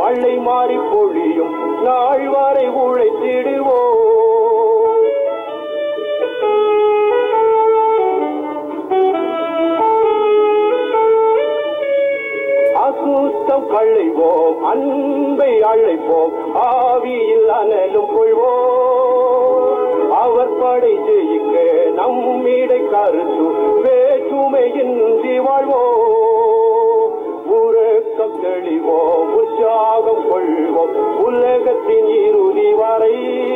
மழை மாறி பொழியும் நாள் வரை உழைத்திடுவோம் அசுத்தம் களைவோம் அன்பை அழைப்போம் ஆவியில் அனலும் கொள்வோம் அவர் படை ஜெயிக்க நம்மிடை கருத்து வேற்றுமையின்றி வாழ்வோம் உறக்கம் தெளிவோம் உற்சாகம் கொள்வோம் உலகத்தின் இறுதி வரை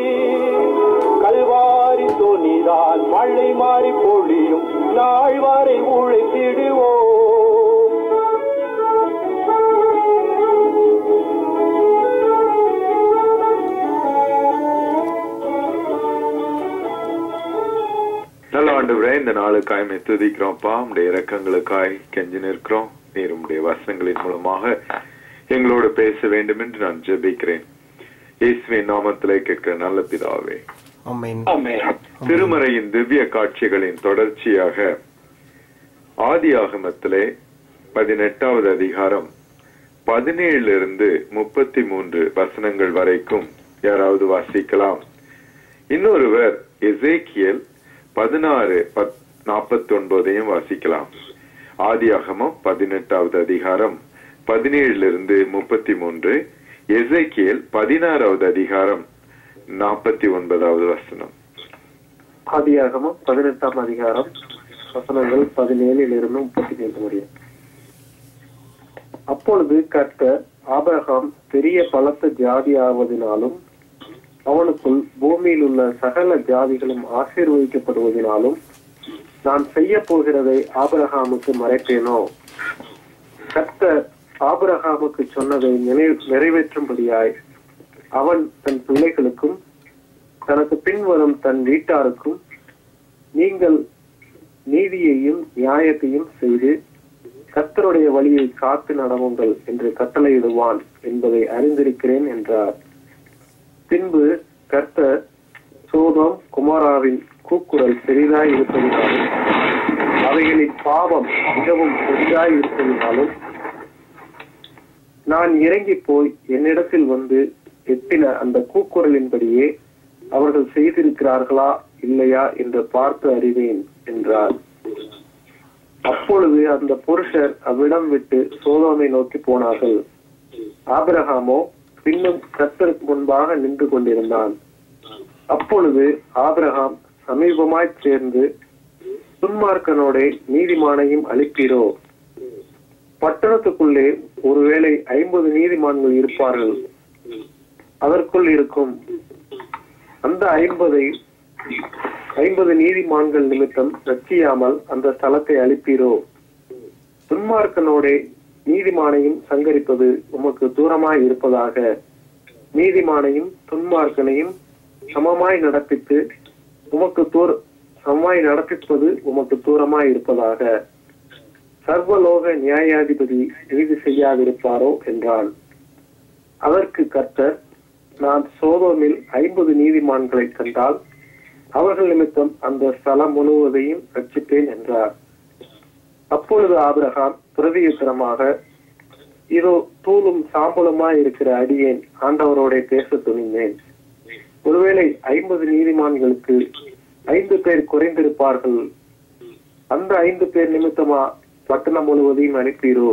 கல்வாரி தோணிதான் மழை மாறி பொழியும் நாள் வரை உழைத்திடுவோம் நல்ல ஆண்டவரே இந்த நாளுக்காய் மை துதிக்கிறோம்ப்பா உடைய இறக்கங்களுக்காய் கெஞ்சி நிற்கிறோம் நீர் உம்முடைய வசனங்களின் மூலமாக எங்களோடு பேச வேண்டும் என்று நான் ஜெபிக்கிறேன் இயேசுவின் நாமத்திலே கேட்கிற நல்ல பிதாவே ஆமென் திருமறையின் திவ்ய காட்சிகளின் தொடர்ச்சியாக ஆதி ஆகமத்திலே பதினெட்டாவது அதிகாரம் பதினேழுல இருந்து முப்பத்தி மூன்று வசனங்கள் வரைக்கும் யாராவது வாசிக்கலாம் இன்னொருவர் எசேக்கியல் பதினாறு நாற்பத்தி ஒன்பதையும் வாசிக்கலாம் ஆதியாகமம் பதினெட்டாவது அதிகாரம் பதினேழுல இருந்து முப்பத்தி மூன்று எசேக்கியல் பதினாறாவது அதிகாரம் நாற்பத்தி ஒன்பதாவது வசனம் ஆதியாகமம் பதினெட்டாம் அதிகாரம் வசனங்கள் பதினேழில் இருந்து முப்பத்தி மூன்று முடியும் அப்பொழுது கர்த்தர் ஆபிரகாம் பெரிய பலத்த ஜாதி ஆவதினாலும் அவனுக்குள் பூமியில் உள்ள சகல ஜாதிகளும் ஆசீர்வதிக்கப்படுவதினாலும் நான் செய்ய போகிறதை ஆபிரகாமுக்கு மறைப்பேனோ கர்த்தர் ஆபிரகாமுக்கு சொன்னதை நினை- நிறைவேற்றும்படியாய் அவன் தன் பிள்ளைகளுக்கும் தனக்கு பின்வரும் தன் வீட்டாருக்கும் நீங்கள் நீதியையும் நியாயத்தையும் செய்து கர்த்தருடைய வழியை காத்து நடவுங்கள் என்று கட்டளையிடுவான் என்பதை அறிந்திருக்கிறேன் என்றார் பின்பு கர்த்தர் சோதோம் குமாராவின் கூக்குரல் பெரிதாய் இருப்பதினாலும் அவைகளின் பாவம் மிகவும் பெரிதாய் இருப்பதினாலும் நான் இறங்கி போய் என்னிடத்தில் வந்து எட்டின அந்த கூக்குரலின்படியே அவர்கள் செய்திருக்கிறார்களா இல்லையா என்று பார்த்து அறிவேன் என்றார் அப்பொழுது அந்த புருஷர் அவ்விடம் விட்டு சோதோமை நோக்கி போனார்கள் ஆபிரகாமோ பின்னும் கர்த்தருக்கு முன்பாக நின்று கொண்டிருந்தான் அப்பொழுது ஆபிரகாம் சமீபமாய் சேர்ந்து துன்மார்க்கனோடே நீதிமானையும் அளிப்பீரோ பட்டணத்துக்குள்ளே ஒருவேளை ஐம்பது நீதிமான்கள் இருப்பார்கள் அதற்குள் இருக்கும் அந்த ஐம்பதை ஐம்பது நீதிமான்கள் நிமித்தம் ரட்சியாமல் அந்த ஸ்தலத்தை அளிப்பீரோ துன்மார்க்கனோடே நீதிமானையும் சங்கரிப்பது உமக்கு தூரமாய் இருப்பதாக நீதிமானையும் துன்மார்க்கனையும் சமமாய் நடப்பித்து உமக்கு தூர சமமாய் நடப்பிப்பது உமக்கு தூரமாய் இருப்பதாக சர்வலோக நியாயாதிபதி நீதி செய்யாதிருப்பாரோ என்றான் அதற்கு கர்த்தர் நான் சோதோமில் ஐம்பது நீதிமான்களை கண்டால் அவர்கள் நிமித்தம் அந்த ஸ்தலம் முழுவதையும் ரட்சிப்பேன் என்றார் அப்பொழுது ஆபிரகாம் பிரதியுத்தரமாக இதோ தூளும் சாம்பலுமாய் இருக்கிற அடியேன் ஆண்டவரோட பேச துணிந்தேன் ஒருவேளை ஐம்பது நீதிமான்களுக்கு ஐந்து பேர் குறைந்திருப்பார்கள் அந்த ஐந்து பேர் நிமித்தமா பட்டணம் முழுவதையும் அனுப்பீரோ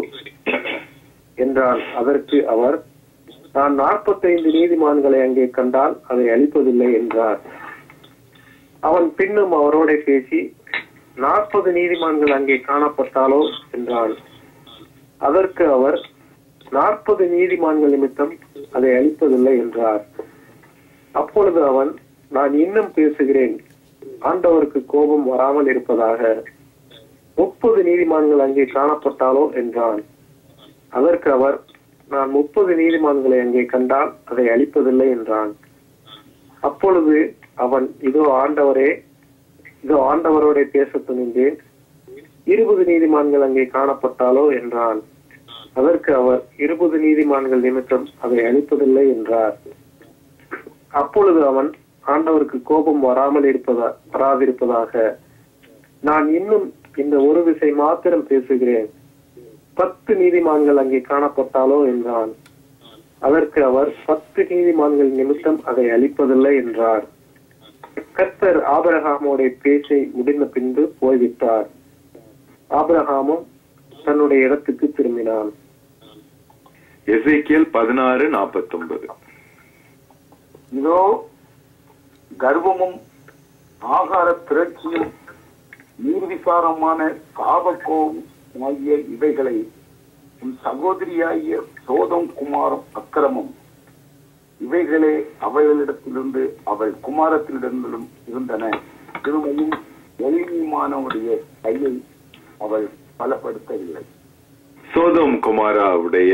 என்றால் அதற்கு அவர் நான் நாற்பத்தைந்து நீதிமான்களை அங்கே கண்டால் அதை அளிப்பதில்லை என்றார் அவன் பின்னும் அவரோட பேசி நாற்பது நீதிமான்கள் அங்கே காணப்பட்டாலோ என்றான் அதற்கு அவர் நாற்பது நீதிமான்கள் நிமித்தம் அதை அளிப்பதில்லை என்றார் அப்பொழுது அவன் நான் இன்னும் பேசுகிறேன் ஆண்டவருக்கு கோபம் வராமல் இருப்பதாக முப்பது நீதிமான்கள் அங்கே காணப்பட்டாலோ என்றான் அதற்கு அவர் நான் முப்பது நீதிமான்களை அங்கே கண்டால் அதை அளிப்பதில்லை என்றான் அப்பொழுது அவன் இதோ ஆண்டவரே இதோ ஆண்டவரோட பேச துணிந்தேன் இருபது நீதிமான்கள் அங்கே காணப்பட்டாலோ என்றான் அதற்கு அவர் இருபது நீதிமான்கள் நிமித்தம் அதை அளிப்பதில்லை என்றார் அப்பொழுது அவன் ஆண்டவருக்கு கோபம் வராமல் இருப்பதா வராதிருப்பதாக நான் இன்னும் இந்த ஒரு விசை மாத்திரம் பேசுகிறேன் பத்து நீதிமான்கள் அங்கே காணப்பட்டாலோ என்றான் அதற்கு அவர் பத்து நீதிமான்கள் நிமித்தம் அதை அளிப்பதில்லை என்றார் கர்த்தர் ஆபிரகாமோட பேச்சை முடிந்த பின்பு போய்விட்டார் ஆபிரகாமும் தன்னுடைய இடத்துக்கு திரும்பினான் எசேக்கியல் பதினாறு நாற்பத்தொன்பது இதோ கர்வமும் ஆகார திரட்சியும் நீர்விசாரமான சாபக்கோவும் ஆகிய இவைகளை உன் சகோதரியாகிய சோதம் குமாரம் அக்கிரமம் இவைகளே அவளிடத்திலிருந்து அவள் குமாரத்திலிருந்தும் இருந்தன திருமையும் எளிமையானவருடைய கையை அவள் பலப்படுத்தவில்லை சோதோம் குமாராவுடைய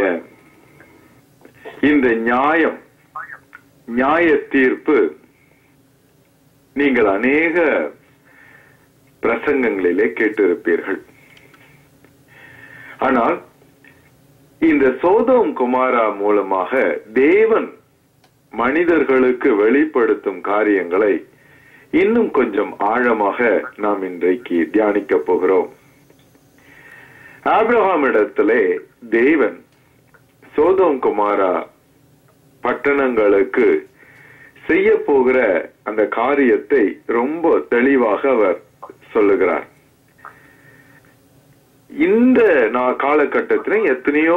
இந்த நியாயம் நியாய தீர்ப்பு நீங்கள் அநேக பிரசங்கங்களிலே கேட்டிருப்பீர்கள் ஆனால் இந்த சோதோம் குமாரா மூலமாக தேவன் மனிதர்களுக்கு வெளிப்படுத்தும் காரியங்களை இன்னும் கொஞ்சம் ஆழமாக நாம் இன்றைக்கு தியானிக்க போகிறோம் ஆபிரகாம் இடத்திலே தேவன் சோதோம் குமாரா பட்டணங்களுக்கு செய்ய போகிற அந்த காரியத்தை ரொம்ப தெளிவாக அவர் சொல்லுகிறார் இந்த நா- காலகட்டத்தில எத்தனையோ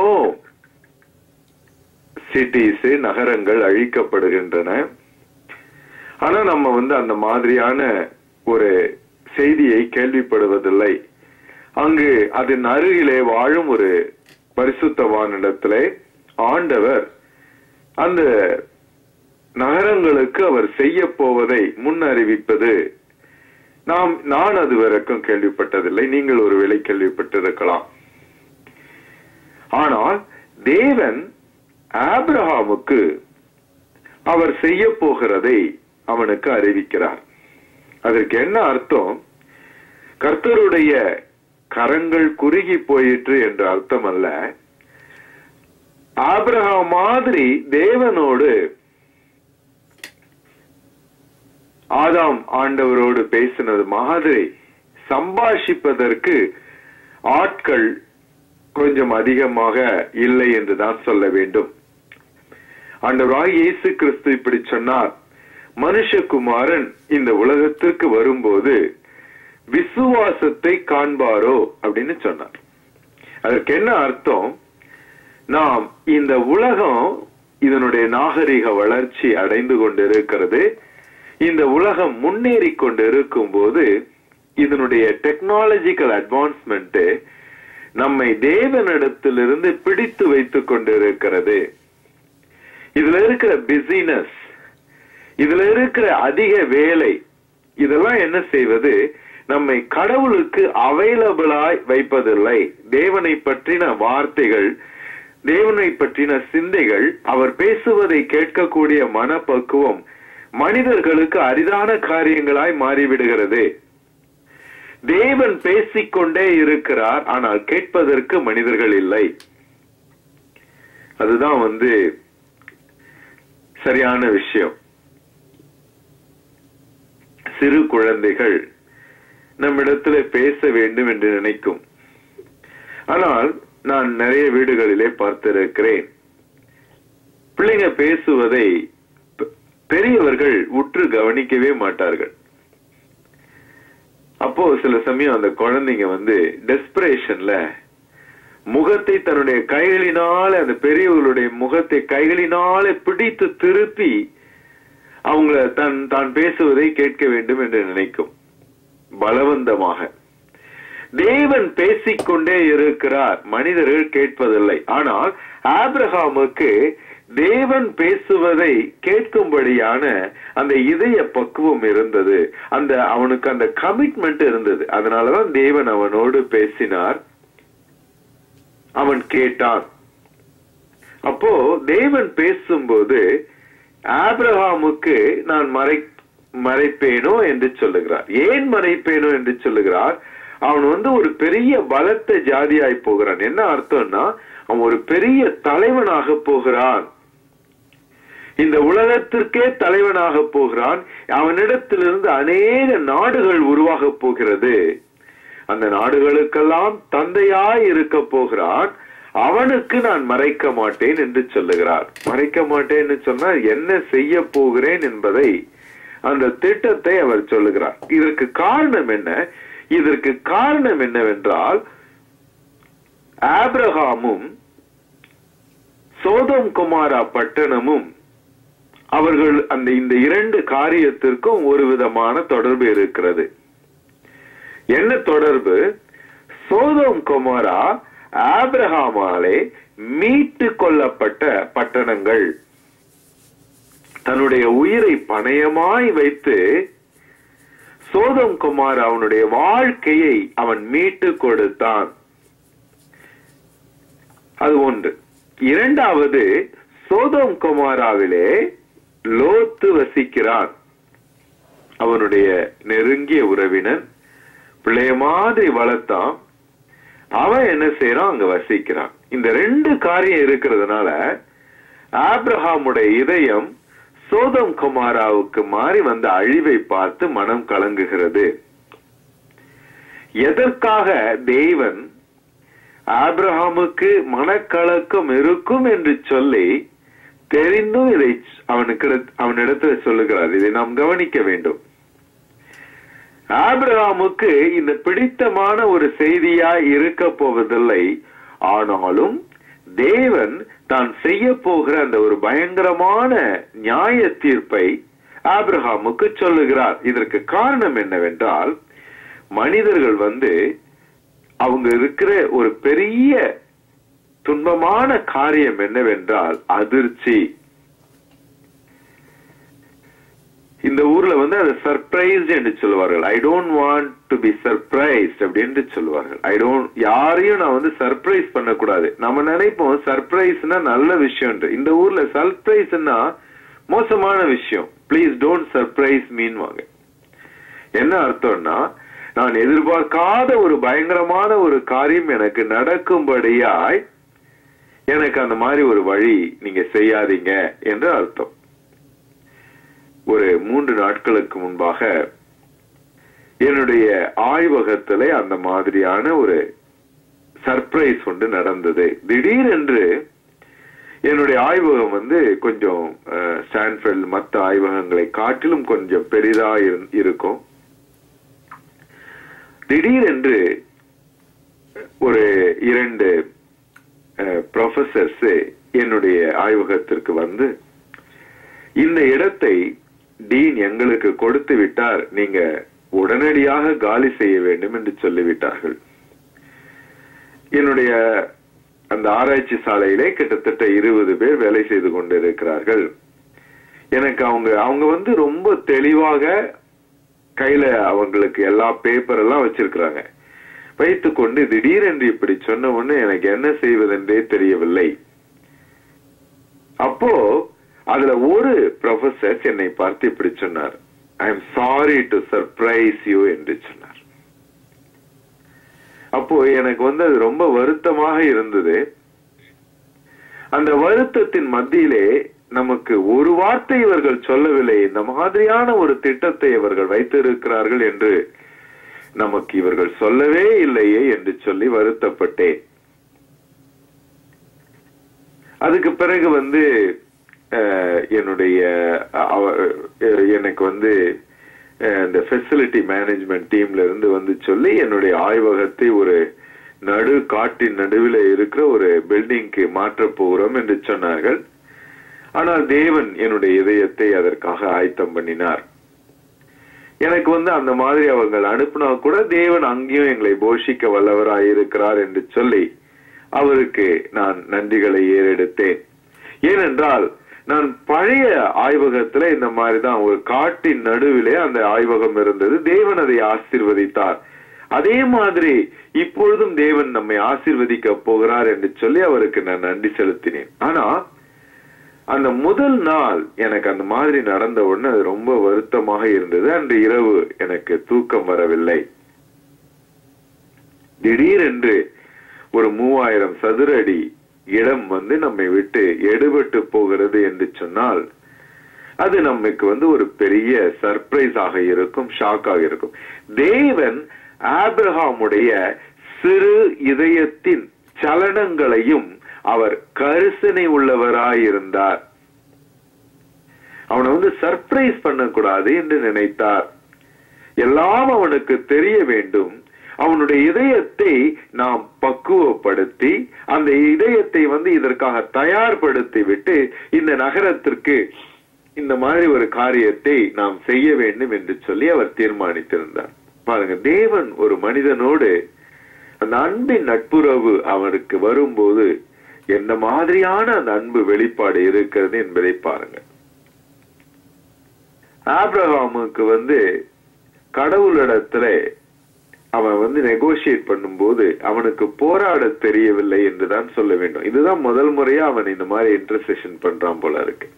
சிட்டிஸ் நகரங்கள் அழிக்கப்படுகின்றன ஆனா நம்ம வந்து அந்த மாதிரியான ஒரு செய்தியை கேள்விப்படுவதில்லை அங்கு அதன் அருகிலே வாழும் ஒரு பரிசுத்தவானிடத்திலே ஆண்டவர் அந்த நகரங்களுக்கு அவர் செய்ய போவதை முன் அறிவிப்பது நாம் நான் அது வரைக்கும் கேள்விப்பட்டதில்லை நீங்கள் ஒருவேளை கேள்விப்பட்டிருக்கலாம் ஆனால் தேவன் ஆபிரகாமுக்கு அவர் செய்ய போகிறதை அவனுக்கு அறிவிக்கிறார் அதற்கு என்ன அர்த்தம் கர்த்தருடைய கரங்கள் குறுகி போயிற்று என்ற அர்த்தம் அல்ல ஆபிரகாம் மாதிரி தேவனோடு ஆதாம் ஆண்டவரோடு பேசினது மாதிரி சம்பாஷிப்பதற்கு ஆட்கள் கொஞ்சம் அதிகமாக இல்லை என்றுதான் சொல்ல வேண்டும் ஆண்டவராய் இயேசு கிறிஸ்து இப்படி சொன்னார் மனுஷகுமாரன் இந்த உலகத்திற்கு வரும்போது விசுவாசத்தை காண்பாரோ அப்படின்னு சொன்னார் அதற்கு என்ன அர்த்தம் நாம் இந்த உலகம் இதனுடைய நாகரிக வளர்ச்சி அடைந்து கொண்டிருக்கிறது இந்த உலகம் முன்னேறி கொண்டு இருக்கும் போது இதனுடைய டெக்னாலஜிக்கல் அட்வான்ஸ்மெண்ட் நம்மை தேவனிடத்திலிருந்து பிடித்து வைத்துக் கொண்டிருக்கிறது இதுல இருக்கிற பிசினஸ் இதுல இருக்கிற அதிக வேலை இதெல்லாம் என்ன செய்வது நம்மை கடவுளுக்கு அவைலபிளாய் வைப்பதில்லை தேவனை பற்றின வார்த்தைகள் தேவனை பற்றின சிந்தைகள் அவர் பேசுவதை கேட்கக்கூடிய மனப்பக்குவம் மனிதர்களுக்கு அரிதான காரியங்களாய் மாறிவிடுகிறது தேவன் பேசிக்கொண்டே இருக்கிறார் ஆனால் கேட்பதற்கு மனிதர்கள் இல்லை அதுதான் வந்து சரியான விஷயம் சிறு குழந்தைகள் நம்மிடத்துல பேச வேண்டும் என்று நினைக்கும் ஆனால் நான் நிறைய வீடுகளிலே பார்த்திருக்கிறேன் பிள்ளைங்க பேசுவதை பெ- பெரியவர்கள் உற்று கவனிக்கவே மாட்டார்கள் அப்போ சில சமயம் அந்த குழந்தைங்க வந்து டெஸ்பரேஷன்ல முகத்தை தன்னுடைய கைகளினால அந்த பெரியவர்களுடைய முகத்தை கைகளினால பிடித்து திருப்பி அவங்கள தன் தான் பேசுவதை கேட்க வேண்டும் என்று நினைக்கும் பலவந்தமாக தேவன் பேசிக்கொண்டே இருக்கிறார் மனிதர்கள் கேட்பதில்லை ஆனால் ஆபிரகாமுக்கு தேவன் பேசுவதை கேட்கும்படியான அந்த இதய பக்குவம் இருந்தது அந்த அவனுக்கு அந்த கமிட்மெண்ட் இருந்தது அதனாலதான் தேவன் அவனோடு பேசினார் அவன் கேட்டான் அப்போ தேவன் பேசும்போது ஆபிரகாமுக்கு நான் மறை மறைப்பேனோ என்று சொல்லுகிறார் ஏன் மறைப்பேனோ என்று சொல்லுகிறார் அவன் வந்து ஒரு பெரிய பலத்த ஜாதியாய் போகிறான் என்ன அர்த்தம்னா அவன் ஒரு பெரிய தலைவனாக போகிறான் இந்த உலகத்திற்கே தலைவனாக போகிறான் அவனிடத்திலிருந்து அநேக நாடுகள் உருவாக போகிறது அந்த நாடுகளுக்கெல்லாம் தந்தையாய் இருக்க போகிறான் அவனுக்கு நான் மறைக்க மாட்டேன் என்று சொல்லுகிறார் மறைக்க மாட்டேன் சொன்னா என்ன செய்ய போகிறேன் என்பதை அந்த திட்டத்தை அவர் சொல்லுகிறார் இதற்கு காரணம் என்ன இதற்கு காரணம் என்னவென்றால் ஆபிரகாமும் சோதம் குமாரா பட்டணமும் அவர்கள் அந்த இந்த இரண்டு காரியத்திற்கும் ஒரு விதமான தொடர்பு இருக்கிறது என்ன தொடர்பு சோதம் குமாரா ஆபிரகாமாலே மீட்டு கொள்ளப்பட்ட பட்டணங்கள் தன்னுடைய உயிரை பணயமாய் வைத்து சோதம் குமார் அவனுடைய வாழ்க்கையை அவன் மீட்டு கொடுத்தான் அது ஒன்று இரண்டாவது சோதம் குமாராவிலே லோத்து வசிக்கிறான் அவனுடைய நெருங்கிய உறவினன் பிள்ளைய மாதிரி வளர்த்தான் அவன் என்ன செய்யறான் அங்க வசிக்கிறான் இந்த ரெண்டு காரியம் இருக்கிறதுனால ஆப்ரஹாமுடைய இதயம் சோதம் குமாராவுக்கு மாறி வந்த அழிவை பார்த்து மனம் கலங்குகிறது எதற்காக தேவன் ஆப்ரஹாமுக்கு மனக்கலக்கம் இருக்கும் என்று சொல்லி தெரிந்தும் இதை அவனுக்கு அவனிடத்துல சொல்லுகிறார் இதை நாம் கவனிக்க வேண்டும் ஆபிரகாமுக்கு இந்த பிடித்தமான ஒரு செய்தியாய் இருக்க போவதில்லை ஆனாலும் தேவன் தான் செய்ய போகிற அந்த ஒரு பயங்கரமான நியாய தீர்ப்பை ஆபிரகாமுக்கு சொல்லுகிறார் இதற்கு காரணம் என்னவென்றால் மனிதர்கள் வந்து அவங்க இருக்கிற ஒரு பெரிய துன்பமான காரியம் என்னவென்றால் அதிர்ச்சி இந்த ஊர்ல வந்து அதை சர்ப்ரைஸ் என்று சொல்லுவார்கள் I don't want to be surprised அப்படின்னு சொல்லுவார்கள் ஐ டோன்ட் யாரையும் நான் வந்து சர்ப்ரைஸ் பண்ணக்கூடாது நம்ம நினைப்போம் சர்ப்ரைஸ்னா நல்ல விஷயம் இந்த ஊர்ல சர்ப்ரைஸ்னா மோசமான விஷயம் ப்ளீஸ் டோன்ட் சர்ப்ரைஸ் மீன்வாங்க என்ன அர்த்தம்னா நான் எதிர்பார்க்காத ஒரு பயங்கரமான ஒரு காரியம் எனக்கு நடக்கும்படியாய் எனக்கு அந்த மாதிரி ஒரு வழி நீங்க செய்யாதீங்க என்று அர்த்தம் ஒரு மூன்று நாட்களுக்கு முன்பாக என்னுடைய ஆய்வகத்துல அந்த மாதிரியான ஒரு சர்ப்ரைஸ் ஒன்று நடந்தது திடீரென்று என்னுடைய ஆய்வகம் வந்து கொஞ்சம் ஸ்டான்ஃபெல்ட் மற்ற ஆய்வகங்களை காட்டிலும் கொஞ்சம் பெரிதா இருக்கும் திடீரென்று ஒரு இரண்டு ப்ரொஃபசர்ஸ் என்னுடைய ஆய்வகத்திற்கு வந்து இந்த இடத்தை டீன் எங்களுக்கு கொடுத்து விட்டார் நீங்க உடனடியாக காலி செய்ய வேண்டும் என்று சொல்லிவிட்டார்கள் என்னுடைய அந்த ஆராய்ச்சி சாலையிலே கிட்டத்தட்ட இருபது பேர் வேலை செய்து கொண்டிருக்கிறார்கள் எனக்கு அவங்க அவங்க வந்து ரொம்ப தெளிவாக கையில அவங்களுக்கு எல்லா பேப்பர் எல்லாம் வச்சிருக்கிறாங்க வைத்துக்கொண்டு திடீரென்று இப்படி சொன்ன உடனே எனக்கு என்ன செய்வதென்றே தெரியவில்லை அப்போ அதுல ஒரு ப்ரொஃபசர் என்னை பார்த்து இப்படி சொன்னார் I am sorry to surprise you என்று சொன்னார் அப்போ எனக்கு வந்து அது ரொம்ப வருத்தமாக இருந்தது அந்த வருத்தத்தின் மத்தியிலே நமக்கு ஒரு வார்த்தை இவர்கள் சொல்லவில்லை இந்த மாதிரியான ஒரு திட்டத்தை இவர்கள் வைத்திருக்கிறார்கள் என்று நமக்கு இவர்கள் சொல்லவே இல்லையே என்று சொல்லி வருத்தப்பட்டேன் அதுக்கு பிறகு வந்து என்னுடைய எனக்கு வந்து இந்த ஃபெசிலிட்டி மேனேஜ்மெண்ட் டீம்ல இருந்து வந்து சொல்லி என்னுடைய ஆய்வகத்தை ஒரு நடு காட்டின் நடுவில் இருக்கிற ஒரு பில்டிங்க்கு மாற்ற போகிறோம் என்று சொன்னார்கள் ஆனால் தேவன் என்னுடைய இதயத்தை அதற்காக ஆயத்தம் பண்ணினார் எனக்கு வந்து அந்த மாதிரி அவர்கள் அனுப்புனா கூட தேவன் அங்கேயும் எங்களை போஷிக்க வல்லவராய் இருக்கிறார் என்று சொல்லி அவருக்கு நான் நன்றிகளை ஏறெடுத்தேன் ஏனென்றால் நான் பழைய ஆய்வகத்துல இந்த மாதிரிதான் ஒரு காட்டின் நடுவிலே அந்த ஆய்வகம் இருந்தது தேவன் அதை ஆசிர்வதித்தார் அதே மாதிரி இப்பொழுதும் தேவன் நம்மை ஆசிர்வதிக்க போகிறார் என்று சொல்லி அவருக்கு நான் நன்றி செலுத்தினேன் ஆனா அந்த முதல் நாள் எனக்கு அந்த மாதிரி நடந்த உடனே அது ரொம்ப வருத்தமாக இருந்தது அன்று இரவு எனக்கு தூக்கம் வரவில்லை திடீரென்று ஒரு மூவாயிரம் சதுர அடி இடம் வந்து நம்மை விட்டு எடுபட்டு போகிறது என்று சொன்னால் அது நமக்கு வந்து ஒரு பெரிய சர்ப்ரைஸ் ஆக இருக்கும் ஷாக்காக இருக்கும் தேவன் ஆபிரஹாமுடைய சிறு இதயத்தின் சலனங்களையும் அவர் கரிசனை உள்ளவராயிருந்தார் அவனை வந்து சர்ப்ரைஸ் பண்ணக்கூடாது என்று நினைத்தார் எல்லாம் அவனுக்கு தெரிய வேண்டும் அவனுடைய இதயத்தை நாம் பக்குவப்படுத்தி அந்த இதயத்தை வந்து இதற்காக தயார்படுத்தி விட்டு இந்த நகரத்திற்கு இந்த மாதிரி ஒரு காரியத்தை நாம் செய்ய வேண்டும் என்று சொல்லி அவர் தீர்மானித்திருந்தார் பாருங்க தேவன் ஒரு மனிதனோடு அந்த அன்பின் நட்புறவு அவனுக்கு வரும்போது என்ன மாதிரியான அந்த அன்பு வெளிப்பாடு இருக்கிறது என்பதை பாருங்க ஆப்ரஹாமுக்கு வந்து கடவுளிடத்துல அவன் வந்து நெகோசியேட் பண்ணும்போது அவனுக்கு போராட தெரியவில்லை என்றுதான் சொல்ல வேண்டும் இதுதான் முதல் முறையா அவன் இந்த மாதிரி இன்டர்செஷன் பண்றான் போல இருக்கு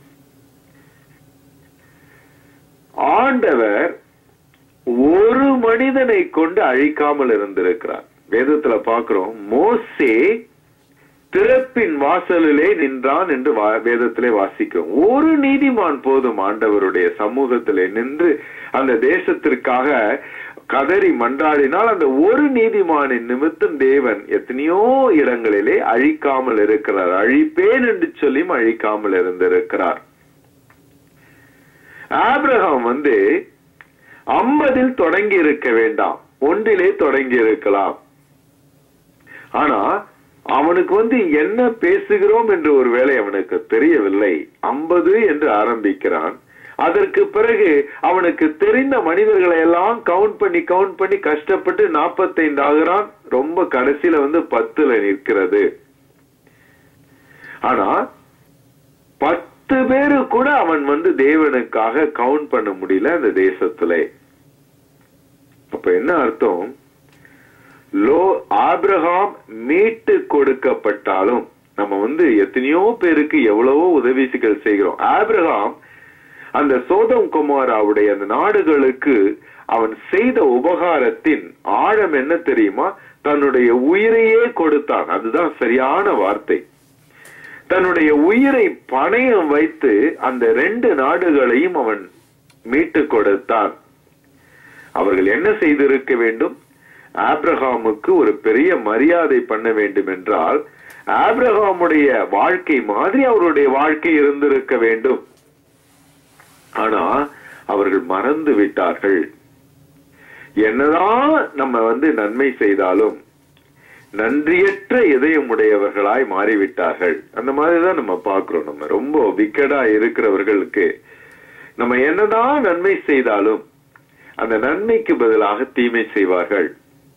ஆண்டவர் ஒரு மனிதனை கொண்டு அழிக்காமல் இருந்திருக்கிறார் வேதத்துல பாக்குறோம் மோசே திறப்பின் வாசலிலே நின்றான் என்று வா- வேதத்திலே வாசிக்கிறோம் ஒரு நீதிமான் போதும் ஆண்டவருடைய சமூகத்திலே நின்று அந்த தேசத்திற்காக கதறி மன்றாடினால் அந்த ஒரு நீதிமானின் நிமித்தம் தேவன் எத்தனையோ இடங்களிலே அழிக்காமல் இருக்கிறார் அழிப்பேன் என்று சொல்லியும் அழிக்காமல் இருந்திருக்கிறார் ஆபிரகாம் வந்து ஐம்பதில் தொடங்கி இருக்க வேண்டாம் ஒன்றிலே தொடங்கி இருக்கலாம் ஆனா அவனுக்கு வந்து என்ன பேசுகிறோம் என்று ஒருவேளை அவனுக்கு தெரியவில்லை ஐம்பது என்று ஆரம்பிக்கிறான் அதற்கு பிறகு அவனுக்கு தெரிந்த மனிதர்களை எல்லாம் கவுண்ட் பண்ணி கவுண்ட் பண்ணி கஷ்டப்பட்டு நாற்பத்தைந்து ஆகிறான் ரொம்ப கடைசியில வந்து பத்துல நிற்கிறது ஆனா பத்து பேரு கூட அவன் வந்து தேவனுக்காக கவுண்ட் பண்ண முடியல அந்த தேசத்துல அப்ப என்ன அர்த்தம் லோ ஆபிரகாம் மீட்டு கொடுக்கப்பட்டாலும் நம்ம வந்து எத்தனையோ பேருக்கு எவ்வளவோ உதவிகள் செய்கிறோம் ஆபிரகாம் அந்த சோதம் குமாராவுடைய அந்த நாடுகளுக்கு அவன் செய்த உபகாரத்தின் ஆழம் என்ன தெரியுமா தன்னுடைய உயிரையே கொடுத்தான் அதுதான் சரியான வார்த்தை தன்னுடைய உயிரை பணயம் வைத்து அந்த ரெண்டு நாடுகளையும் அவன் மீட்டு கொடுத்தான் அவர்கள் என்ன செய்திருக்க வேண்டும் ஆப்ரஹாமுக்கு ஒரு பெரிய மரியாதை பண்ண வேண்டும் என்றால் ஆப்ரஹாமுடைய வாழ்க்கை மாதிரி அவருடைய வாழ்க்கை இருந்திருக்க வேண்டும் ஆனா அவர்கள் மறந்து விட்டார்கள் என்னதான் நம்ம வந்து நன்மை செய்தாலும் நன்றியற்ற இதயமுடையவர்களாய் மாறிவிட்டார்கள் அந்த மாதிரிதான் நம்ம பார்க்கிறோம் நம்ம ரொம்ப விக்கடா இருக்கிறவர்களுக்கு நம்ம என்னதான் நன்மை செய்தாலும் அந்த நன்மைக்கு பதிலாக தீமை செய்வார்கள்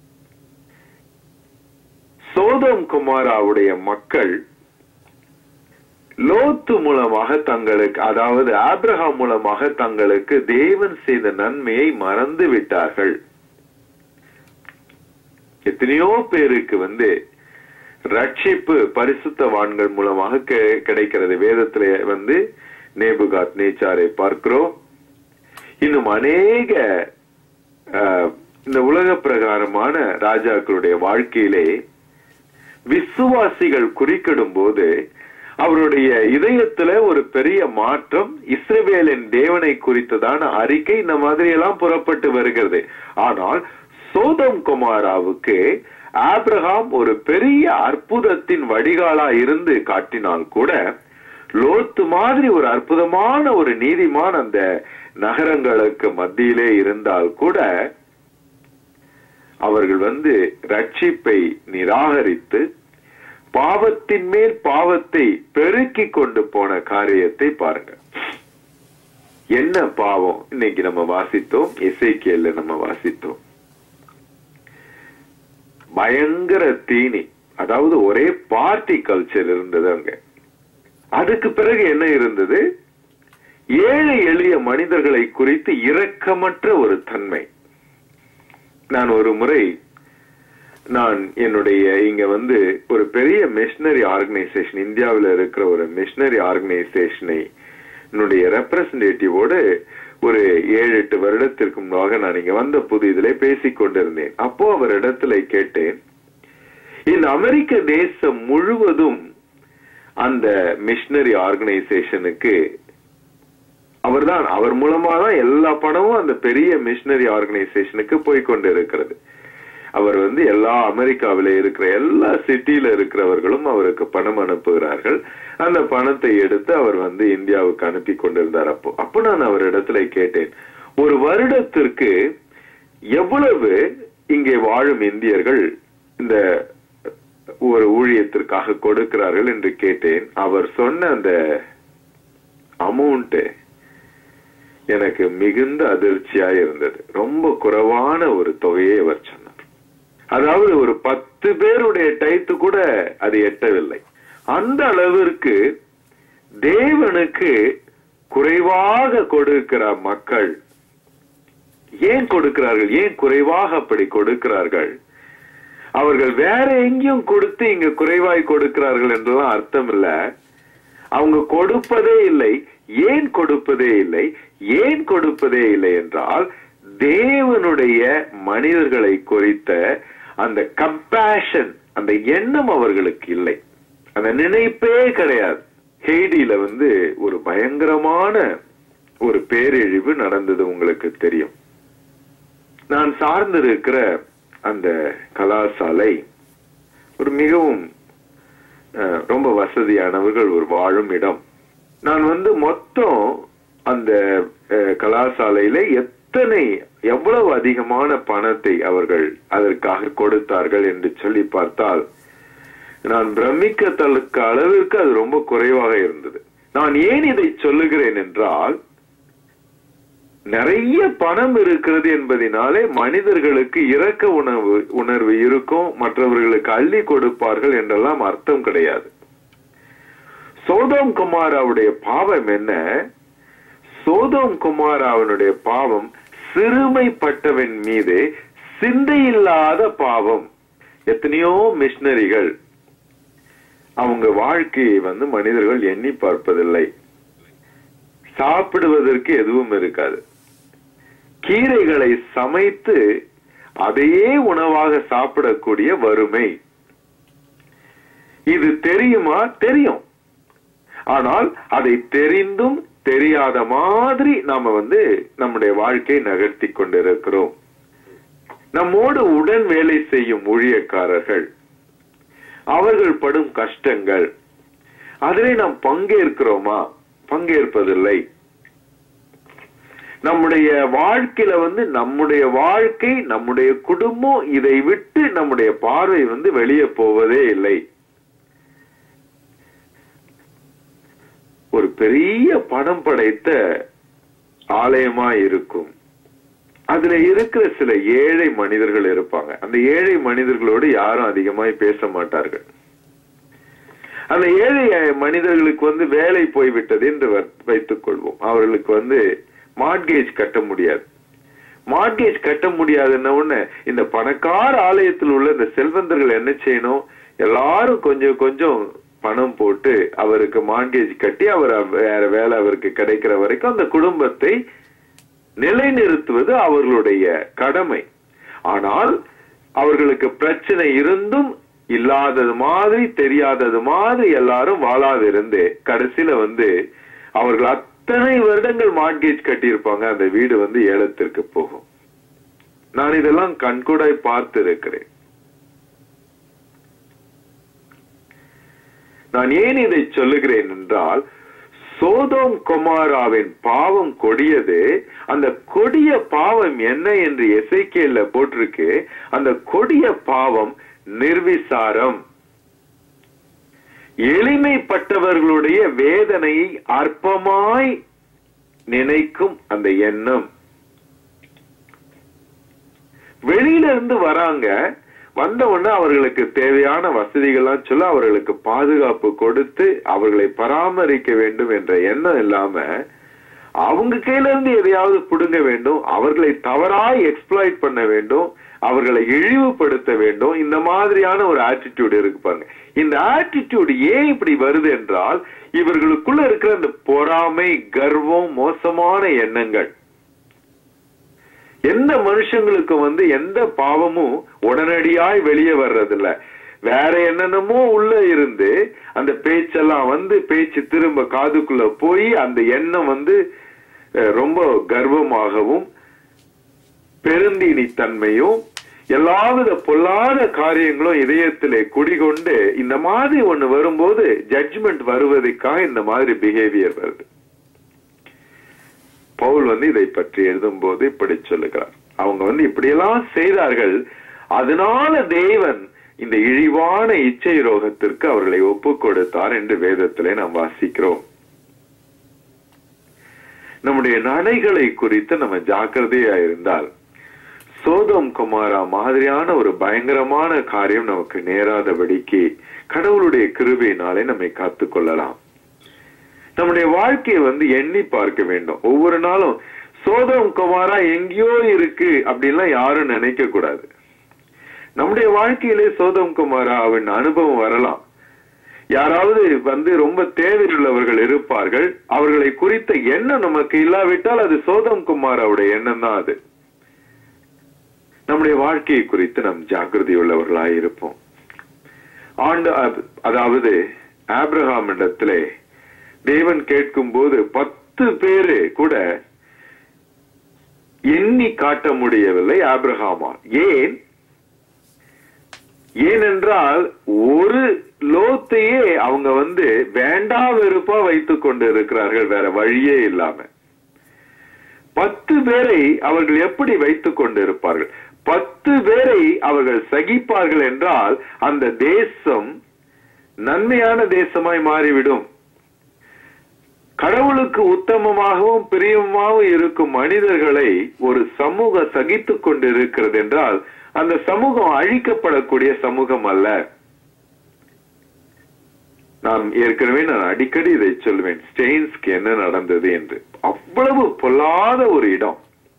சோதம் குமாராவுடைய மக்கள் லோத்து மூலமாக தங்களுக்கு அதாவது ஆப்ரஹாம் மூலமாக தங்களுக்கு தேவன் செய்த நன்மையை மறந்து விட்டார்கள் எத்தனையோ பேருக்கு வந்து ரட்சிப்பு பரிசுத்தவான்கள் மூலமாக கி- கிடைக்கிறது வேதத்திலே வந்து நேபுகாத் நேச்சாரை பார்க்கிறோம் இன்னும் அநேக ஆஹ், இந்த உலக பிரகாரமான ராஜாக்களுடைய வாழ்க்கையிலே விசுவாசிகள் குறிக்கிடும் போது அவருடைய இதயத்துல ஒரு பெரிய மாற்றம் இஸ்ரவேலின் தேவனை குறித்ததான அறிக்கை இந்த மாதிரி எல்லாம் புறப்பட்டு வருகிறது ஆனால் சோதம் குமாராவுக்கு ஆபிரகாம் ஒரு பெரிய அற்புதத்தின் வடிகாலா இருந்து காட்டினால் கூட லோத்து மாதிரி ஒரு அற்புதமான ஒரு நீதிமான் அந்த நகரங்களுக்கு மத்தியிலே இருந்தால் கூட அவர்கள் வந்து ரட்சிப்பை நிராகரித்து பாவத்தின் மேல் பாவத்தை பெருக்கி கொண்டு போன காரியத்தை பாருங்க என்ன பாவம் இன்னைக்கு நம்ம வாசித்தோம் எஸ்ஐகேல நம்ம வாசித்தோம் பயங்கர தீனி அதாவது ஒரே பார்ட்டி கல்ச்சர் இருந்தது அங்க அதுக்கு பிறகு என்ன இருந்தது ஏழை எளிய மனிதர்களை குறித்து இரக்கமற்ற ஒரு தன்மை நான் ஒரு முறை நான் என்னுடைய இங்க வந்து ஒரு பெரிய மிஷனரி ஆர்கனைசேஷன் இந்தியாவில் இருக்கிற ஒரு மிஷனரி ஆர்கனைசேஷனை என்னுடைய ரெப்ரசன்டேட்டிவோடு ஒரு ஏழு எட்டு வருடத்திற்கு முன்பாக நான் இங்க வந்த புது இதிலே பேசிக் கொண்டிருந்தேன் அப்போ அவர் இடத்துல கேட்டேன் இந்த அமெரிக்க தேசம் முழுவதும் அந்த மிஷனரி ஆர்கனைசேஷனுக்கு அவர்தான் அவர் மூலமா தான் எல்லா பணமும் அந்த பெரிய மிஷனரி ஆர்கனைசேஷனுக்கு போய் கொண்டு இருக்கிறது அவர் வந்து எல்லா அமெரிக்காவில இருக்கிற எல்லா சிட்டியில இருக்கிறவர்களும் அவருக்கு பணம் அனுப்புகிறார்கள் அந்த பணத்தை எடுத்து அவர் வந்து இந்தியாவுக்கு அனுப்பி கொண்டிருந்தார் அப்போ அப்போ நான் அவரிடத்துல கேட்டேன் ஒரு வருடத்திற்கு எவ்வளவு இங்கே வாழும் இந்தியர்கள் இந்த ஒரு ஊழியத்திற்காக கொடுக்கிறார்கள் என்று கேட்டேன் அவர் சொன்ன அந்த அமௌண்ட் எனக்கு மிகுந்த அதிர்ச்சியா இருந்தது ரொம்ப குறைவான ஒரு தொகையை அவர் சொன்னார் அதாவது ஒரு பத்து பேருடைய டைத்து கூட அது எட்டவில்லை அந்த அளவிற்கு தேவனுக்கு குறைவாக கொடுக்கிற மக்கள் ஏன் கொடுக்கிறார்கள் ஏன் குறைவாக அப்படி கொடுக்கிறார்கள் அவர்கள் வேற எங்கேயும் கொடுத்து இங்க குறைவாய் கொடுக்கிறார்கள் என்றெல்லாம் அர்த்தம் இல்ல அவங்க கொடுப்பதே இல்லை ஏன் கொடுப்பதே இல்லை ஏன் கொடுப்பதே இல்லை என்றால் தேவனுடைய மனிதர்களை குறித்த அந்த கம்பேஷன் அந்த எண்ணம் அவர்களுக்கு இல்லை அந்த நினைப்பே கிடையாது ஹெய்டியில வந்து ஒரு பயங்கரமான ஒரு பேரழிவு நடந்தது உங்களுக்கு தெரியும் நான் சார்ந்திருக்கிற அந்த கலாசாலை ஒரு மிகவும் அஹ், ரொம்ப வசதியானவர்கள் ஒரு வாழும் இடம் நான் வந்து மொத்தம் அந்த அஹ், கலாசாலையில எத்தனை எவ்வளவு அதிகமான பணத்தை அவர்கள் அதற்காக கொடுத்தார்கள் என்று சொல்லி பார்த்தால் நான் பிரமிக்கத்தக்க அளவிற்கு அது ரொம்ப குறைவாக இருந்தது நான் ஏன் இதை சொல்லுகிறேன் என்றால் நிறைய பணம் இருக்கிறது என்பதினாலே மனிதர்களுக்கு இரக்க உணர்வு உணர்வு இருக்கும் மற்றவர்களுக்கு அள்ளி கொடுப்பார்கள் என்றெல்லாம் அர்த்தம் கிடையாது சோதோம் குமாராவுடைய பாவம் என்ன சோதோம் குமாராவனுடைய பாவம் சிறுமைப்பட்டவன் மீது சிந்தையில்லாத பாவம் எத்தனையோ மிஷினரிகள் அவங்க வாழ்க்கையை வந்து மனிதர்கள் எண்ணி பார்ப்பதில்லை சாப்பிடுவதற்கு எதுவும் இருக்காது கீரைகளை சமைத்து அதையே உணவாக சாப்பிடக்கூடிய வறுமை இது தெரியுமா தெரியும் ஆனால் அதை தெரிந்தும் தெரியாத மாதிரி நாம வந்து நம்முடைய வாழ்க்கை நகர்த்தி கொண்டிருக்கிறோம் நம்மோடு உடன் வேலை செய்யும் ஊழியக்காரர்கள் அவர்கள் படும் கஷ்டங்கள் அதிலே நாம் பங்கேற்கிறோமா பங்கேற்பதில்லை நம்முடைய வாழ்க்கையில வந்து நம்முடைய வாழ்க்கை நம்முடைய குடும்பம் இதை விட்டு நம்முடைய பார்வை வந்து வெளியே போவதே இல்லை ஒரு பெரிய பணம் படைத்த ஆலயமா இருக்கும் அதுல இருக்கிற சில ஏழை மனிதர்கள் இருப்பாங்க அந்த ஏழை மனிதர்களோடு யாரும் அதிகமாய் பேச மாட்டார்கள் அந்த ஏழை மனிதர்களுக்கு வந்து வேலை போய்விட்டது என்று வர்- வைத்துக் கொள்வோம் அவர்களுக்கு வந்து மார்ட்கேஜ் கட்ட முடியாது மார்ட்கேஜ் கட்ட முடியாதுன்ன உடனே இந்த பணக்கார ஆலயத்தில் உள்ள இந்த செல்வந்தர்கள் என்ன செய்யணும் எல்லாரும் கொஞ்சம் கொஞ்சம் பணம் போட்டு அவருக்கு மார்ட்கேஜ் கட்டி அவர் வேற வேலை அவருக்கு கிடைக்கிற வரைக்கும் அந்த குடும்பத்தை நிலைநிறுத்துவது அவர்களுடைய கடமை ஆனால் அவர்களுக்கு பிரச்சனை இருந்தும் இல்லாதது மாதிரி தெரியாதது மாதிரி எல்லாரும் வாழாதிருந்து கடைசியில வந்து அவர்கள் அத்தனை வருடங்கள் மார்ட்கேஜ் கட்டியிருப்பாங்க அந்த வீடு வந்து ஏலத்திற்கு போகும் நான் இதெல்லாம் கண்கூடாய் பார்த்து இருக்கிறேன் நான் ஏன் இதை சொல்லுகிறேன் என்றால் சோதோம் குமாராவின் பாவம் கொடியது அந்த கொடிய பாவம் என்ன என்று எசைக்கேல்ல போட்டிருக்கு அந்த கொடிய பாவம் நிர்விசாரம் எளிமைப்பட்டவர்களுடைய வேதனையை அற்பமாய் நினைக்கும் அந்த எண்ணம் வெளியில இருந்து வராங்க வந்த உடனே அவர்களுக்கு தேவையான வசதிகள்லாம் சொல்ல அவர்களுக்கு பாதுகாப்பு கொடுத்து அவர்களை பராமரிக்க வேண்டும் என்ற எண்ணம் இல்லாம அவங்க கையில இருந்து எதையாவது புடுங்க வேண்டும் அவர்களை தவறாய் எக்ஸ்ப்ளாய்ட் பண்ண வேண்டும் அவர்களை இழிவுபடுத்த வேண்டும் இந்த மாதிரியான ஒரு ஆட்டிடியூட் இருக்கு பாருங்க இந்த ஆட்டிடியூட் ஏன் இப்படி வருது என்றால் இவர்களுக்குள்ள இருக்கிற அந்த பொறாமை கர்வம் மோசமான எண்ணங்கள் எந்த மனுஷங்களுக்கு வந்து எந்த பாவமும் உடனடியாய் வெளியே வர்றதில்ல வேற என்னென்னமோ உள்ள இருந்து அந்த பேச்செல்லாம் வந்து பேச்சு திரும்ப காதுக்குள்ள போய் அந்த எண்ணம் வந்து அஹ், ரொம்ப கர்வமாகவும் பெருந்தீனித்தன்மையும் எல்லாவித பொல்லாத காரியங்களும் இதயத்திலே குடிகொண்டு இந்த மாதிரி ஒண்ணு வரும்போது ஜட்ஜ்மெண்ட் வருவதற்காக இந்த மாதிரி பிஹேவியர் வருது பவுல் வந்து இதை பற்றி எழுதும்போது இப்படி சொல்லுகிறார் அவங்க வந்து இப்படியெல்லாம் செய்தார்கள் அதனால தேவன் இந்த இழிவான இச்சை ரோகத்திற்கு அவர்களை ஒப்பு கொடுத்தார் என்று வேதத்திலே நாம் வாசிக்கிறோம் நம்முடைய நடைகளை குறித்து நம்ம ஜாக்கிரதையா இருந்தால் சோதம் குமாரா மாதிரியான ஒரு பயங்கரமான காரியம் நமக்கு நேராதபடிக்கு கடவுளுடைய கிருபையினாலே நம்மை காத்துக் கொள்ளலாம் நம்முடைய வாழ்க்கையை வந்து எண்ணி பார்க்க வேண்டும் ஒவ்வொரு நாளும் சோதம் குமாரா எங்கேயோ இருக்கு அப்படின்லாம் யாரும் நினைக்க கூடாது நம்முடைய வாழ்க்கையிலே சோதம் குமாரா அவன் அனுபவம் வரலாம் யாராவது வந்து ரொம்ப தேவையுள்ளவர்கள் இருப்பார்கள் அவர்களை குறித்த எண்ணம் நமக்கு இல்லாவிட்டால் அது சோதம் குமாராவுடைய எண்ணம் தான் அது நம்முடைய வாழ்க்கையை குறித்து நாம் ஜாக்கிரதை உள்ளவர்களாய் இருப்போம் ஆண்டு அ- அதாவது ஆபிரகாம் இடத்திலே தேவன் கேட்கும் போது பத்து பேரு கூட எண்ணி காட்ட முடியவில்லை ஆபிரகாமா ஏன் ஏனென்றால் ஒரு லோத்தையே அவங்க வந்து வேண்டா வெறுப்பா வைத்துக் கொண்டு இருக்கிறார்கள் வேற வழியே இல்லாம பத்து பேரை அவர்கள் எப்படி வைத்துக் கொண்டு இருப்பார்கள் பத்து பேரை அவர்கள் சகிப்பார்கள் என்றால் அந்த தேசம் நன்மையான தேசமாய் மாறிவிடும் கடவுளுக்கு உத்தமமாகவும் பிரியமாகவும் இருக்கும் மனிதர்களை ஒரு சமூகம் சகித்துக் கொண்டு இருக்கிறது என்றால் அந்த சமூகம் அழிக்கப்படக்கூடிய சமூகம் அல்ல நான் ஏற்கனவே நான் அடிக்கடி இதை சொல்லுவேன் ஸ்டெயின்ஸ்க்கு என்ன நடந்தது என்று அவ்வளவு பொல்லாத ஒரு இடம்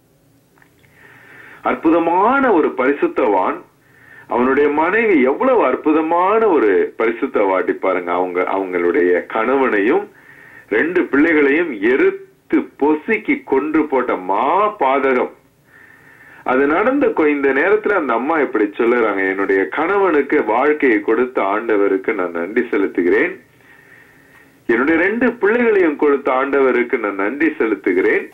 அற்புதமான ஒரு பரிசுத்தவான் அவனுடைய மனைவி எவ்வளவு அற்புதமான ஒரு பரிசுத்தவாட்டி பாருங்க அவங்க அவங்களுடைய கணவனையும் ரெண்டு பிள்ளைகளையும் எருத்து பொசுக்கி கொன்று போட்ட மா பாதகம் அது நடந்த கொ- இந்த நேரத்துல அந்த அம்மா இப்படி சொல்லுறாங்க என்னுடைய கணவனுக்கு வாழ்க்கையை கொடுத்த ஆண்டவருக்கு நான் நன்றி செலுத்துகிறேன் என்னுடைய ரெண்டு பிள்ளைகளையும் கொடுத்த ஆண்டவருக்கு நான் நன்றி செலுத்துகிறேன்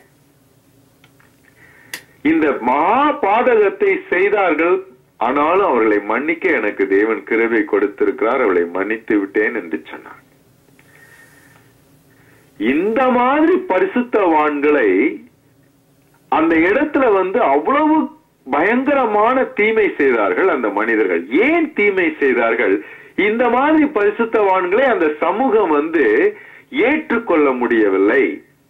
இந்த மகா பாதகத்தை செய்தார்கள் ஆனாலும் அவர்களை மன்னிக்க எனக்கு தேவன் கிருபை கொடுத்திருக்கிறார் அவளை மன்னித்து விட்டேன் என்று சொன்னார் இந்த மாதிரி பரிசுத்தவான்களை அந்த இடத்துல வந்து அவ்வளவு பயங்கரமான தீமை செய்தார்கள் அந்த மனிதர்கள் ஏன் தீமை செய்தார்கள் இந்த மாதிரி பரிசுத்தவான்களை அந்த சமூகம் வந்து ஏற்றுக்கொள்ள முடியவில்லை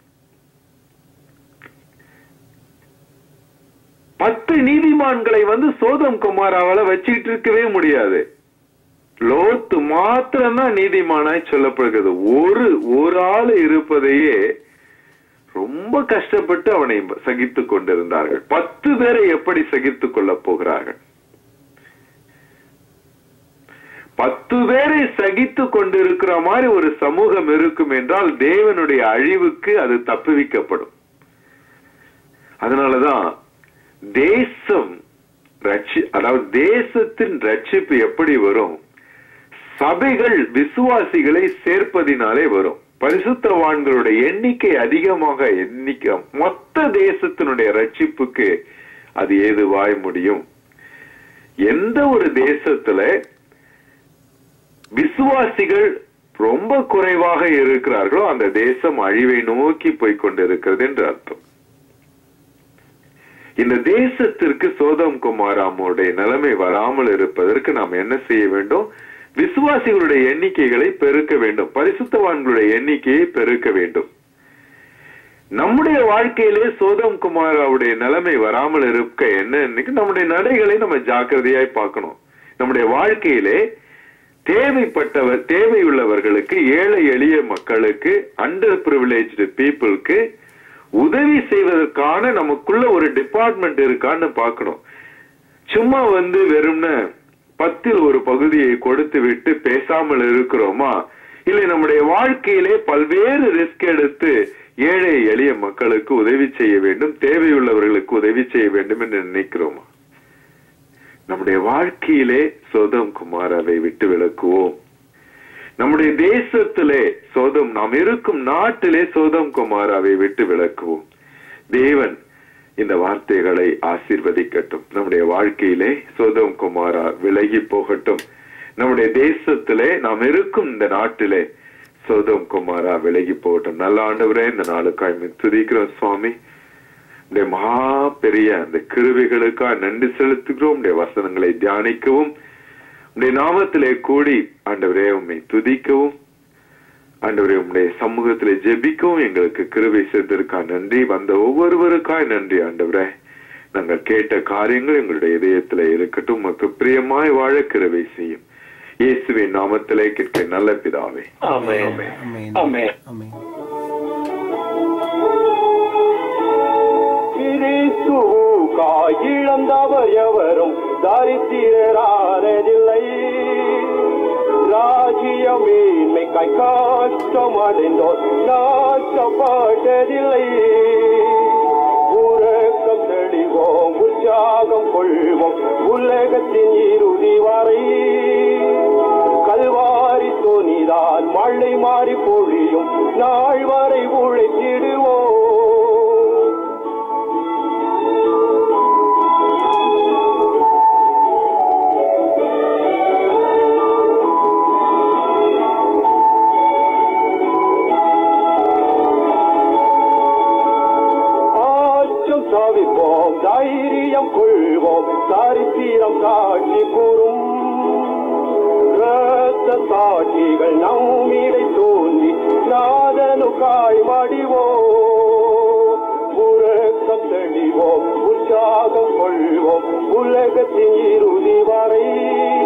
பத்து நீதிமான்களை வந்து சோதம் குமாராவால வச்சுக்கிட்டு இருக்கவே முடியாது லோத்து மாத்திரம்தான் நீதிமானாய் சொல்லப்படுகிறது ஒரு ஒரு ஆள் இருப்பதையே ரொம்ப கஷ்டப்பட்டு அவனை சகித்துக் கொண்டிருந்தார்கள் பத்து பேரை எப்படி சகித்துக் கொள்ளப் போகிறார்கள் பத்து பேரை சகித்துக் கொண்டிருக்கிற மாதிரி ஒரு சமூகம் இருக்கும் என்றால் தேவனுடைய அழிவுக்கு அது தப்புவிக்கப்படும் அதனாலதான் தேசம் ரட்சி அதாவது தேசத்தின் ரட்சிப்பு எப்படி வரும் சபைகள் விசுவாசிகளை சேர்ப்பதினாலே வரும் பரிசுத்தவான்களுடைய எண்ணிக்கை அதிகமாக எண்ணிக்கை மொத்த தேசத்தினுடைய ரட்சிப்புக்கு அது ஏதுவாய் முடியும் எந்த ஒரு தேசத்துல விசுவாசிகள் ரொம்ப குறைவாக இருக்கிறார்களோ அந்த தேசம் அழிவை நோக்கி போய் கொண்டிருக்கிறது என்று அர்த்தம் இந்த தேசத்திற்கு சோதம் குமாராமுடைய நிலைமை வராமல் இருப்பதற்கு நாம் என்ன செய்ய வேண்டும் விசுவாசிகளுடைய எண்ணிக்கைகளை பெருக்க வேண்டும் பரிசுத்தவான்களுடைய எண்ணிக்கையை பெருக்க வேண்டும் நம்முடைய வாழ்க்கையிலே சோதம் குமாராவுடைய நிலைமை வராமல் இருக்க என்ன இன்னைக்கு நம்முடைய நடைகளை நம்ம ஜாக்கிரதையாய் பார்க்கணும் நம்முடைய வாழ்க்கையிலே தேவைப்பட்டவர் தேவையுள்ளவர்களுக்கு ஏழை எளிய மக்களுக்கு அண்டர் பிரிவிலேஜ்டு பீப்புளுக்கு உதவி செய்வதற்கான நமக்குள்ள ஒரு டிபார்ட்மெண்ட் இருக்கான்னு பார்க்கணும் சும்மா வந்து வெறும்னு பத்தில் ஒரு பகுதியை கொடுத்து விட்டு பேசாமல் இருக்கிறோமா இல்லை நம்முடைய வாழ்க்கையிலே பல்வேறு ரிஸ்க் எடுத்து ஏழை எளிய மக்களுக்கு உதவி செய்ய வேண்டும் தேவையுள்ளவர்களுக்கு உதவி செய்ய வேண்டும் என்று நினைக்கிறோமா நம்முடைய வாழ்க்கையிலே சோதம் குமாராவை விட்டு விலக்குவோம் நம்முடைய தேசத்திலே சோதம் நாம் இருக்கும் நாட்டிலே சோதம் குமாராவை விட்டு விலக்குவோம் தேவன் இந்த வார்த்தைகளை ஆசீர்வதிக்கட்டும் நம்முடைய வாழ்க்கையிலே சோதம் குமாரா விலகி போகட்டும் நம்முடைய தேசத்திலே நாம் இருக்கும் இந்த நாட்டிலே சோதம் குமாரா விலகி போகட்டும் நல்ல ஆண்டவரே இந்த நாளுக்காய் உம்மை துதிக்கிறோம் சுவாமி உடைய மகா பெரிய அந்த கிருவிகளுக்காக நன்றி செலுத்துகிறோம் உடைய வசனங்களை தியானிக்கவும் உடைய நாமத்திலே கூடி ஆண்டவரே உம்மை துதிக்கவும் ஆண்டவரே உம்முடைய சமூகத்திலே ஜெபிக்கவும் எங்களுக்கு கிருபை செய்ததற்காக நன்றி வந்த ஒவ்வொருவருக்காய் நன்றி ஆண்டவரே நாங்கள் கேட்ட காரியங்கள் எங்களுடைய இதயத்திலே இருக்கட்டும் உமக்கு பிரியமாய் வாழ கிருபை செய்யும் இயேசுவின் நாமத்திலே கேட்க நல்ல பிதாவே ஆமென் ஆமென் ஆமென் ஆமென் கிறிஸ்துவுக்காய் இழந்தவர் எவரும் தரித்திரரானதில்லை ராஜ்யமேன்மைக்காய் கஷ்டம் அடைந்தோர் நாட்டப்பட்டதில்லை உறக்கம் தெளிவோம் உற்சாகம் கொள்வோம் உலகத்தின் இறுதி வரை கல்வாரி தோனிதான் மழை மாறி பொழியும் நாள் வரை உழைத்திடுவோம் ஆச்சம் சாவிப்போம் தைரியம் கொள்வோம் சரித்திரம் சாட்சி கூறும் இரத்த சாட்சிகள் நம்மிடை தோன்றி நாதனுக்காய் மடிவோம் உறக்கம் தெளிவோம் உற்சாகம் கொள்வோம் உலகத்தின் இறுதி வரை